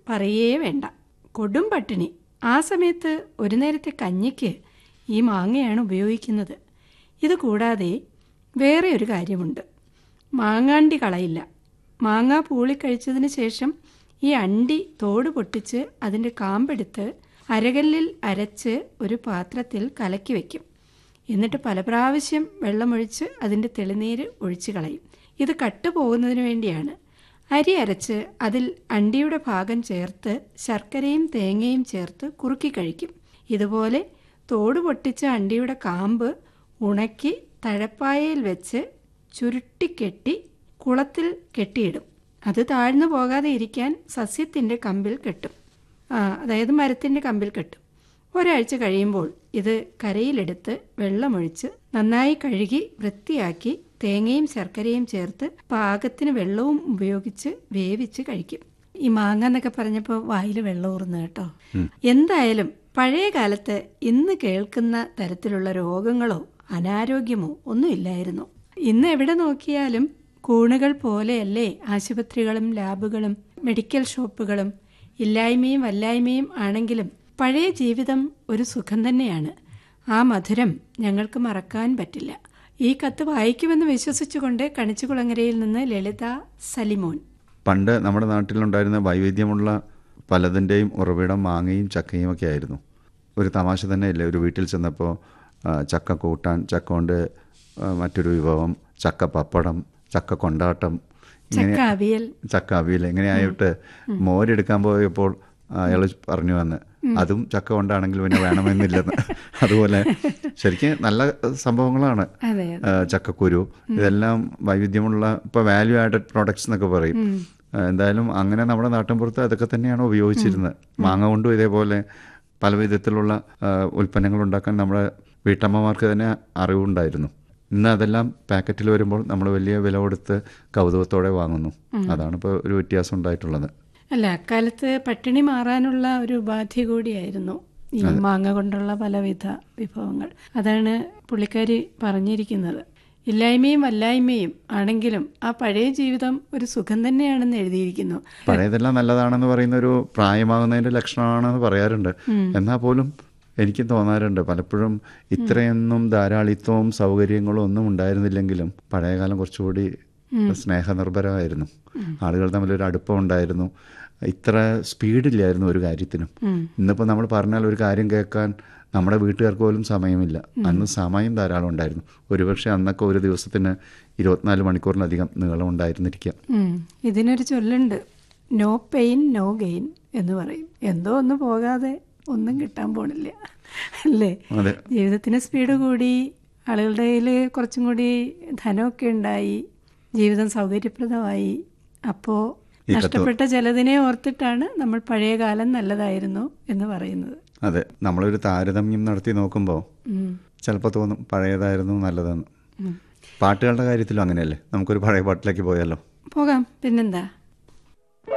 പറയേ വേണ്ട കൊടും പട്ടിണി ആ സമയത്ത് ഒരു നേരത്തെ കഞ്ഞിക്ക് ഈ മാങ്ങയാണ് ഉപയോഗിക്കുന്നത് ഇത് കൂടാതെ വേറെ ഒരു കാര്യമുണ്ട് മാങ്ങാണ്ടി കളയില്ല മാങ്ങ പൂളിക്കഴിച്ചതിന് ശേഷം ഈ അണ്ടി തോട് പൊട്ടിച്ച് അതിൻ്റെ കാമ്പെടുത്ത് അരകല്ലിൽ അരച്ച് ഒരു പാത്രത്തിൽ കലക്കി വയ്ക്കും എന്നിട്ട് പല പ്രാവശ്യം വെള്ളമൊഴിച്ച് അതിൻ്റെ തെളിനീര് ഒഴിച്ചു കളയും ഇത് കട്ടു പോകുന്നതിന് വേണ്ടിയാണ് അരി അരച്ച് അതിൽ അണ്ടിയുടെ ഭാഗം ചേർത്ത് ശർക്കരയും തേങ്ങയും ചേർത്ത് കുറുക്കി കഴിക്കും ഇതുപോലെ തോട് പൊട്ടിച്ച അണ്ടിയുടെ കാമ്പ് ഉണക്കി തഴപ്പായയിൽ വെച്ച് ചുരുട്ടിക്കെട്ടി കുളത്തിൽ കെട്ടിയിടും അത് താഴ്ന്നു പോകാതെ ഇരിക്കാൻ സസ്യത്തിൻ്റെ കമ്പിൽ കെട്ടും ആ അതായത് മരത്തിൻ്റെ കമ്പിൽ കെട്ടും ഒരാഴ്ച കഴിയുമ്പോൾ ഇത് കരയിലെടുത്ത് വെള്ളമൊഴിച്ച് നന്നായി കഴുകി വൃത്തിയാക്കി തേങ്ങയും ശർക്കരയും ചേർത്ത് പാകത്തിന് വെള്ളവും ഉപയോഗിച്ച് വേവിച്ച് കഴിക്കും ഈ മാങ്ങ എന്നൊക്കെ പറഞ്ഞപ്പോൾ വായിൽ വെള്ളം ഊർന്നു കേട്ടോ എന്തായാലും പഴയ കാലത്ത് ഇന്ന് കേൾക്കുന്ന തരത്തിലുള്ള രോഗങ്ങളോ അനാരോഗ്യമോ ഒന്നുമില്ലായിരുന്നു ഇന്ന് എവിടെ നോക്കിയാലും കൂണുകൾ പോലെയല്ലേ ആശുപത്രികളും ലാബുകളും മെഡിക്കൽ ഷോപ്പുകളും ഇല്ലായ്മയും വല്ലായ്മയും ആണെങ്കിലും പഴയ ജീവിതം ഒരു സുഖം തന്നെയാണ് ആ മധുരം ഞങ്ങൾക്ക് മറക്കാൻ പറ്റില്ല ഈ കത്ത് വായിക്കുമെന്ന് വിശ്വസിച്ചുകൊണ്ട് കണിച്ചുകുളങ്ങരയിൽ നിന്ന് ലളിത സലിമോൻ പണ്ട് നമ്മുടെ നാട്ടിലുണ്ടായിരുന്ന വൈവിധ്യമുള്ള പലതിൻ്റെയും ഉറവിടം മാങ്ങയും ചക്കയും ഒക്കെ ആയിരുന്നു ഒരു തമാശ തന്നെയല്ലേ ഒരു വീട്ടിൽ ചെന്നപ്പോൾ ആ, ചക്ക കൂട്ടാൻ ചക്ക കൊണ്ട് ആ, മറ്റൊരു വിഭവം ചക്ക പപ്പടം ചക്ക കൊണ്ടാട്ടം ഇങ്ങനെ ചക്ക അവിയൽ ചക്ക അവിയൽ ഇങ്ങനെയായിട്ട് മോരെടുക്കാൻ പോയപ്പോൾ അയാൾ പറഞ്ഞു വന്ന് അതും ചക്ക കൊണ്ടാണെങ്കിൽ പിന്നെ വേണമെന്നില്ലെന്ന് അതുപോലെ ശരിക്കും നല്ല സംഭവങ്ങളാണ് അതെ ആ, ചക്കക്കുരു ഇതെല്ലാം വൈവിധ്യമുള്ള ഇപ്പോൾ വാല്യൂ ആഡഡ് പ്രോഡക്ട്സ് എന്നൊക്കെ പറയും ആ, എന്തായാലും അങ്ങനെ നമ്മുടെ നാട്ടിൻപുറത്ത് അതൊക്കെ തന്നെയാണ് ഉപയോഗിച്ചിരുന്നത് മാങ്ങ കൊണ്ടും ഇതേപോലെ പല വിധത്തിലുള്ള ആ, ഉൽപ്പന്നങ്ങൾ ഉണ്ടാക്കാൻ നമ്മുടെ വീട്ടമ്മമാർക്ക് തന്നെ അറിവുണ്ടായിരുന്നു ഇന്ന് അതെല്ലാം പാക്കറ്റിൽ വരുമ്പോൾ നമ്മൾ വലിയ വില കൊടുത്ത് കൗതുകത്തോടെ വാങ്ങുന്നു അതാണ് ഇപ്പോൾ ഒരു വ്യത്യാസം ഉണ്ടായിട്ടുള്ളത് അല്ല അക്കാലത്ത് പട്ടിണി മാറാനുള്ള ഒരു ഉപാധി കൂടിയായിരുന്നു ഈ മാങ്ങ കൊണ്ടുള്ള പലവിധ വിഭവങ്ങൾ അതാണ് പുള്ളിക്കാരി പറഞ്ഞിരിക്കുന്നത് ഇല്ലായ്മയും വല്ലായ്മയും ആണെങ്കിലും ആ പഴയ ജീവിതം ഒരു സുഖം തന്നെയാണെന്ന് എഴുതിയിരിക്കുന്നു പഴയതെല്ലാം നല്ലതാണെന്ന് പറയുന്ന ഒരു പ്രായമാകുന്നതിന്റെ ലക്ഷണമാണെന്ന് പറയാറുണ്ട് എന്നാൽ പോലും എനിക്ക് തോന്നാറുണ്ട് പലപ്പോഴും ഇത്രയൊന്നും ധാരാളിത്വവും സൗകര്യങ്ങളും ഒന്നും ഉണ്ടായിരുന്നില്ലെങ്കിലും പഴയകാലം കുറച്ചുകൂടി സ്നേഹനിർഭരമായിരുന്നു ആളുകൾ തമ്മിലൊരു അടുപ്പം ഉണ്ടായിരുന്നു ഇത്ര സ്പീഡില്ലായിരുന്നു ഒരു കാര്യത്തിനും ഇന്നിപ്പോൾ നമ്മൾ പറഞ്ഞാൽ ഒരു കാര്യം കേൾക്കാൻ നമ്മുടെ വീട്ടുകാർക്ക് പോലും സമയമില്ല അന്ന് സമയം ധാരാളം ഉണ്ടായിരുന്നു ഒരുപക്ഷെ അന്നൊക്കെ ഒരു ദിവസത്തിന് ഇരുപത്തിനാല് മണിക്കൂറിലധികം നീളം ഉണ്ടായിരുന്നിരിക്കാം ഉം. ഇതിനൊരു ചൊല്ലുണ്ട് നോ പെയിൻ നോ ഗെയിൻ എന്ന് പറയും എന്തോ ഒന്ന് പോകാതെ ഒന്നും കിട്ടാൻ പോണില്ല അല്ലേ അതെ ജീവിതത്തിന് സ്പീഡ് കൂടി ആളുകളുടെ കയ്യിൽ കുറച്ചും കൂടി ധനമൊക്കെ ഉണ്ടായി ജീവിതം സൗകര്യപ്രദമായി അപ്പോൾ ഈ കത്ത് നഷ്ടപ്പെട്ട ചിലതിനെ ഓർത്തിട്ടാണ് നമ്മൾ പഴയ കാലം നല്ലതായിരുന്നു എന്ന് പറയുന്നത് അതെ നമ്മളൊരു താരതമ്യം നടത്തി നോക്കുമ്പോൾ ഉം. ചിലപ്പോൾ തോന്നും പഴയതായിരുന്നു നല്ലതെന്ന് പാട്ടുകളുടെ കാര്യത്തിലും അങ്ങനെയല്ലേ നമുക്കൊരു പഴയ പാട്ടിലേക്ക് പോയാലോ പോകാം പിന്നെന്താ